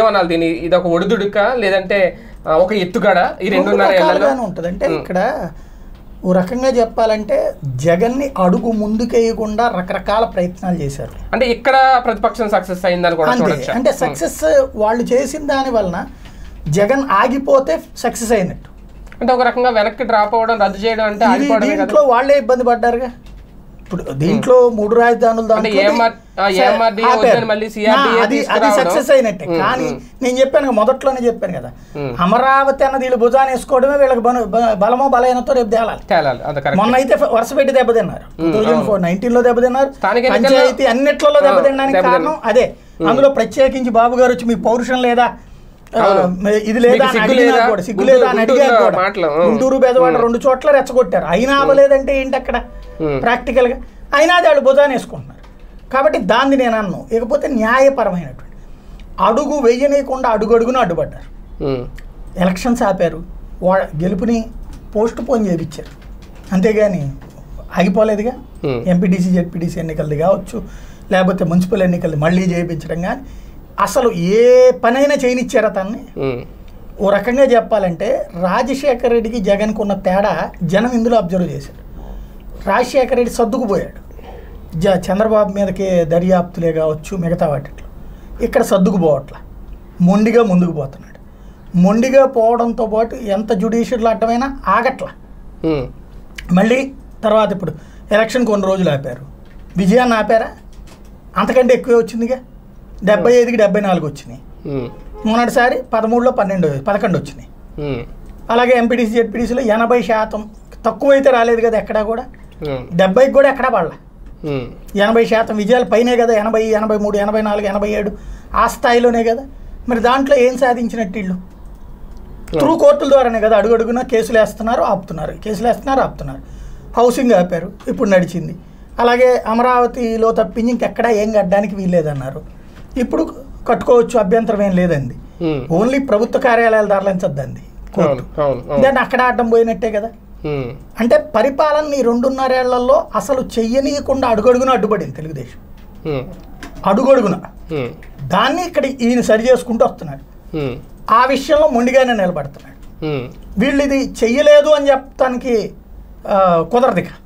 ఏమనాలి దీని ఇది ఒక ఒడిదుడుక లేదంటే ఆ, ఒక ఎత్తుగడ ఈ రెండున్నర ఏళ్లలో రకాలుగానే ఉంటుంది అంటే ఇక్కడ ఓ రకంగా చెప్పాలంటే జగన్ని అడుగు ముందుకేయకుండా రకరకాల ప్రయత్నాలు చేశారు అంటే ఇక్కడ ప్రతిపక్షం సక్సెస్ అయిందని కూడా అంతే చూడొచ్చు అంటే సక్సెస్ వాళ్ళు చేసిన దాని వలన జగన్ ఆగిపోతే సక్సెస్ అయినట్టు అంటే ఒక రకంగా వెనక్కి డ్రాప్ అవ్వడం రద్దు చేయడం అంటే ఇది ఆగిపోవడమే కదా దీంట్లో వాళ్ళే ఇబ్బంది పడ్డారుగా ఇప్పుడు దీంట్లో మూడు రాజధానులు అంటే దాంట్లో AMR ఆ, AMRDA వద్దని మళ్ళీ CRDA అది అది తీసుకురావడం. సక్సెస్ అయినట్టే కానీ నేను చెప్పాను కదా, మొదట్లోనే చెప్పాను కదా ఉమ్. అమరావతి అన్నది వీళ్ళు భుజాన్ని వేసుకోవడమే వీళ్ళకి బను- బ- బలమో బలహీనతో రేపు తేలాలి తేలాలి అంత కరెక్ట్ మొన్న అయితే వరుస పెట్టి దెబ్బతిన్నారు టూ థౌజండ్ ఫోర్ నైన్టీన్ లో దెబ్బతిన్నారు స్థానిక ఎన్నికల్లో- పంచాయతీ అన్నిట్లలో ఆ, దెబ్బతినడానికి దెబ్బతిన్నారు. కారణం అదే అందులో ప్రత్యేకించి బాబు గారు వచ్చి మీ పౌరుషం లేదా ఆ, అవును. ఇది లేదా మీకు అని సిగ్గు అడిగినా లేదా? కూడా సిగ్గు గుంటూరు- లేదా అని అడిగారు గుంటూరులో కూడా మాటలు, ఆ. గుంటూరు బెదవాడ రెండు చోట్ల రెచ్చగొట్టారు అయినా అవ్వలేదంటే ఏంటి అక్కడ ఉమ్. ప్రాక్టికల్ గా అయినా అది వాళ్ళు భుజాన్ని వేసుకుంటున్నారు కాబట్టి దాన్ని నేను అన్ను ఇకపోతే న్యాయపరమైనటువంటి అడుగు వెయ్యనీయకుండా అడుగు అడుగున అడ్డుపడ్డారు ఉమ్. ఎలక్షన్స్ ఆపారు వా గెలుపుని పోస్ట్ పోన్ చేయించారు అంతేగాని ఆగిపోలేదుగా Hmm. ఎంపీటీసీ జెడ్పీటీసీ ఎన్నికలది కావచ్చు లేకపోతే మున్సిపల్ ఎన్నికలు మళ్ళీ చేయించడం కానీ అసలు ఏ పనైనా చేయనిచ్చారా తన్ని ఉమ్. ఓ రకంగా చెప్పాలంటే రాజశేఖర రెడ్డికి జగన్కి ఉన్న తేడా జనం ఇందులో అబ్జర్వ్ చేశారు రాజశేఖర రెడ్డి సర్దుకుపోయాడు జ చంద్రబాబు మీదకి దర్యాప్తులే కావచ్చు మిగతా వాటిలో ఇక్కడ సర్దుకుపోవట్ల మొండిగా ముందుకు పోతున్నాడు మొండిగా పోవడంతో పాటు ఎంత జుడిషియల్ అడ్డమైనా ఆగట్ల ఉమ్. మళ్ళీ తర్వాత ఇప్పుడు ఎలక్షన్ కొన్ని రోజులు ఆపారు విజయాన్ని ఆపారా అంతకంటే ఎక్కువే వచ్చిందిగా డెబ్బై ఐదుకి డెబ్బై నాలుగు వచ్చినాయి ఉమ్. మొన్నటిసారి పదమూడులో పన్నెండు పదకొండు వచ్చినాయి ఉమ్. అలాగే ఎంపీటీసీ జెడ్పీటీసీలో ఎనభై శాతం తక్కువైతే రాలేదు కదా ఎక్కడా కూడా ఉమ్. డెబ్బైకి కూడా ఎక్కడా పడలే ఉమ్. ఎనభై శాతం విజయాలు పైనే కదా ఎనభై ఎనభై మూడు ఎనభై నాలుగు ఎనభై ఏడు ఆ స్థాయిలోనే కదా మరి దాంట్లో ఏం సాధించినట్టు వీళ్ళు త్రూ కోర్టుల ద్వారానే కదా అడుగడుగున కేసులు వేస్తున్నారు ఆపుతున్నారు కేసులు వేస్తున్నారు ఆపుతున్నారు హౌసింగ్ ఆపారు ఇప్పుడు నడిచింది అలాగే అమరావతిలో తప్పించి ఇంకెక్కడా ఏం కట్టడానికి వీల్లేదన్నారు ఇప్పుడు కట్టుకోవచ్చు అభ్యంతరం ఏం లేదండి ఉమ్. ఓన్లీ ప్రభుత్వ కార్యాలయాలు తరలించద్దండి అవును అవును అవును దాన్ని అక్కడ అడ్డం పోయినట్టే కదా ఉమ్. అంటే పరిపాలన ఈ రెండున్నరేళ్లలో అసలు చెయ్యనీయకుండా అడుగడుగున అడ్డుపడింది తెలుగుదేశం ఉమ్. అడుగడుగున ఉమ్. దాన్ని ఇక్కడ ఈయన సరి చేసుకుంటూ వస్తున్నాడు ఉమ్. ఆ విషయంలో మొండిగానే నిలబడుతున్నాడు ఉమ్. వీళ్ళు ఇది చెయ్యలేదు అని చెప్పడానికి ఆ, కుదరదు ఇక